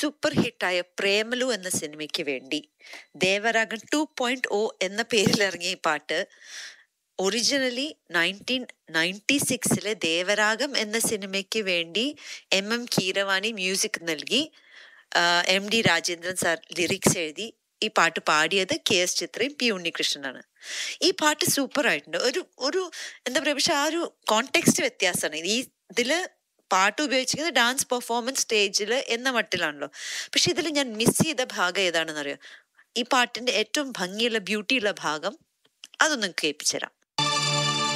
super ഹിറ്റായ Premalu എന്ന സിനിമയ്ക്ക് വേണ്ടി ദേവരാഗൻ ടു പോയിന്റ് ഒ എന്ന പേരിൽ ഇറങ്ങിയ ഈ പാട്ട് ഒറിജിനലി നയൻറ്റീൻ നയൻറ്റി സിക്സിലെ ദേവരാഗം എന്ന സിനിമയ്ക്ക് വേണ്ടി എം എം കീരവാണി മ്യൂസിക് നൽകി M D Rajendran sir lyrics എഴുതി ഈ പാട്ട് പാടിയത് കെ എസ് ചിത്രയും പി ഉണ്ണികൃഷ്ണനാണ് ഈ പാട്ട് സൂപ്പർ ആയിട്ടുണ്ട് ഒരു ഒരു എന്താ പറയുക പക്ഷെ ആ ഒരു കോണ്ടെക്സ്റ്റ് വ്യത്യാസമാണ് ഈ ഇതില് പാട്ട് ഉപയോഗിച്ചിരിക്കുന്നത് ഡാൻസ് പെർഫോമൻസ് സ്റ്റേജിൽ എന്ന മട്ടിലാണല്ലോ പക്ഷെ ഇതിൽ ഞാൻ മിസ് ചെയ്ത ഭാഗം ഏതാണെന്ന് അറിയോ ഈ പാട്ടിന്റെ ഏറ്റവും ഭംഗിയുള്ള ബ്യൂട്ടിയുള്ള ഭാഗം അതൊന്നും കേൾപ്പിച്ചുതരാം